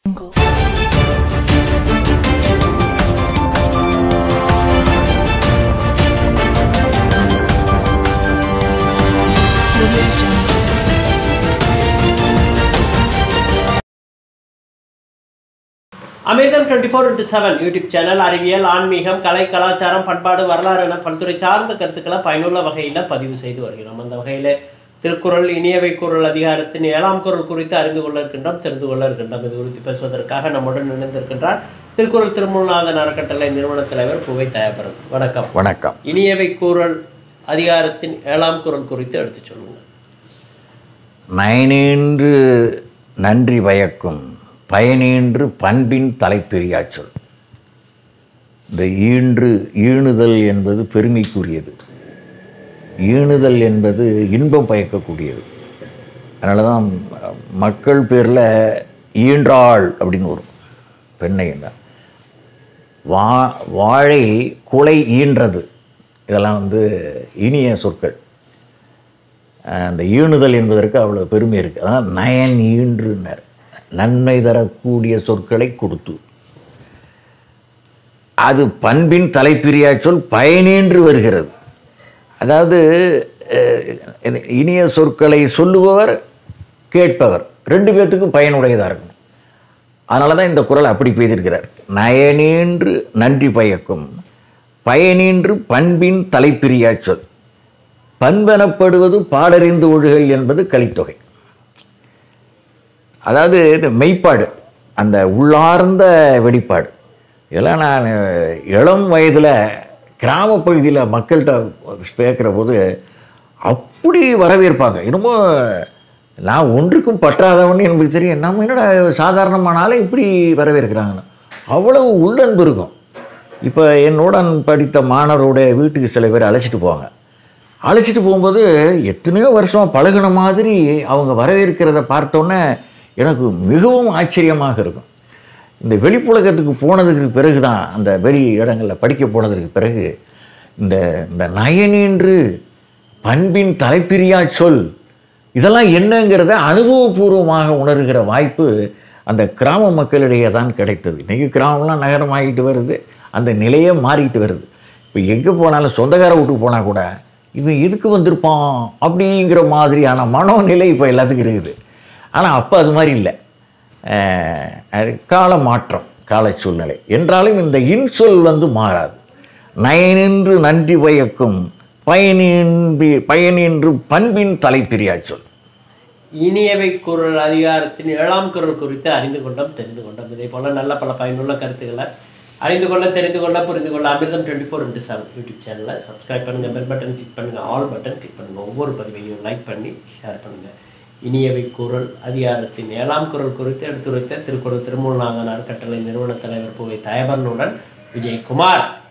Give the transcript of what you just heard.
அமிர்தம் twenty four into seven YouTube channel அறிவியல் ஆன்மீகம் கலை கலாச்சாரம் பண்பாடு வரலாறு என பல்துறை சார்ந்த கருத்துக்களை பயனுள்ள வகையில் பதிவு செய்து வருகிறோம் அந்த வகையில் திருக்குறள் இனியவை குரல் அதிகாரத்தின் ஏழாம் குரல் குறித்து அறிந்து கொள்ள இருக்கின்றோம் தெரிந்து கொள்ள இருக்கின்றோம் இது குறித்து பேசுவதற்காக நம்முடன் இணைந்திருக்கின்றார் திருக்குறள் திருமூலநாதன் அறக்கட்டளை நிறுவன தலைவர் புவை தயாபரன் வணக்கம் வணக்கம் இனியவை கூறல் அதிகாரத்தின் ஏழாம் குரல் குறித்து எடுத்துச் சொல்லுங்கள் நயனேன்று நன்றி பயக்கும் பயனேன்று பண்பின் தலைப்பெரியா சொல் இந்த ஈன்று ஈணுதல் என்பது பெருமைக்குரியது ஈணுதல் என்பது இன்பம் பயக்கக்கூடியது அதனால தான் மக்கள் பேரில் ஈன்றாள் அப்படின்னு வரும் பெண்ணை என்ன வா வாழை குலை ஈன்றது இதெல்லாம் வந்து இனிய சொற்கள் அந்த ஈணுதல் என்பதற்கு அவ்வளோ பெருமை இருக்குது அதான் நயன் ஈன்றுனர் நன்மை தரக்கூடிய சொற்களை கொடுத்து அது பண்பின் தலைப்பிரியா சொல் பயனேன்று வருகிறது அதாவது அஹ், இனிய சொற்களை சொல்லுபவர் கேட்பவர் ரெண்டு பேர்த்துக்கும் பயனுடையதாக இருக்கணும் அதனால தான் இந்த குரல் அப்படி பேசியிருக்கிறார் நயனேன்று நன்றி பயக்கும் பயனேன்று பண்பின் தலைப்பிரியா சொல் பண்பெனப்படுவது பாடறிந்து ஒழுகல் என்பது கலித்தொகை அதாவது இந்த மெய்ப்பாடு அந்த உள்ளார்ந்த வெளிப்பாடு இதெல்லாம் நான் இளம் வயதில் கிராமப் பகுதியில் மக்கள்கிட்ட கேட்குற போது அப்படி வரவேற்பாங்க என்னமோ நான் ஒன்றுக்கும் பற்றாதவன் எனக்கு தெரியும் நம்ம என்னடா சாதாரணமானாலே இப்படி வரவேற்கிறாங்கன்னு அவ்வளவு உள்ளன்பு இருக்கும் இப்போ என்னுடன் படித்த மாணவருடைய வீட்டுக்கு சில பேர் அழைச்சிட்டு போவாங்க அழைச்சிட்டு போகும்போது எத்தனையோ வருஷமாக பழகுன மாதிரி அவங்க வரவேற்கிறத பார்த்தோன்னே எனக்கு மிகவும் ஆச்சரியமாக இருக்கும் இந்த வெளிப்புலகத்துக்கு போனதுக்கு பிறகு தான் அந்த வெளி இடங்களில் படிக்க போனதுக்கு பிறகு இந்த இந்த நயனின்று பண்பின் தலைப்பிரியா சொல் இதெல்லாம் என்னங்கிறத அனுபவபூர்வமாக உணர்கிற வாய்ப்பு அந்த கிராம மக்களிடையே தான் கிடைத்தது இன்றைக்கி கிராமம்லாம் நகரமாகிட்டு வருது அந்த நிலையே மாறிட்டு வருது இப்போ எங்கே போனாலும் சொந்தக்கார வீட்டுக்கு போனால் கூட இவன் எதுக்கு வந்திருப்பான் அப்படிங்கிற மாதிரியான மனோநிலை இப்போ எல்லாத்துக்கும் இருக்குது ஆனால் அப்போ அது மாதிரி இல்லை அஹ், அது கால மாற்றம் கால சூழ்நிலை என்றாலும் இந்த இன்சொல் வந்து மாறாது நயனின்று நன்றி பயக்கும் பயனின்றி பயனின்று பண்பின் தலைப்பிரியா சொல் இனியவை குரல் அதிகாரத்தின் ஏழாம் குரல் குறித்து அறிந்து கொண்டோம் தெரிந்து கொண்டோம் இதே போல நல்ல பல பயனுள்ள கருத்துக்களை அறிந்து கொள்ள தெரிந்து கொள்ள புரிந்து கொள்ள Amirtham twenty four into seven YouTube சேனலை சப்ஸ்கிரைப் பண்ணுங்க பெல் பட்டன் கிளிக் பண்ணுங்க ஆல் பட்டன் கிளிக் பண்ணுங்க ஒவ்வொரு பதிவையும் லைக் பண்ணி ஷேர் பண்ணுங்க இனியவை குரல் அதிகாரத்தின் ஏழாம் குரல் குறித்து எடுத்துரைத்த திருக்குறள் திருமூலநாதன் அறக்கட்டளை நிறுவன தலைவர் புவை தயபரனுடன் விஜயகுமார்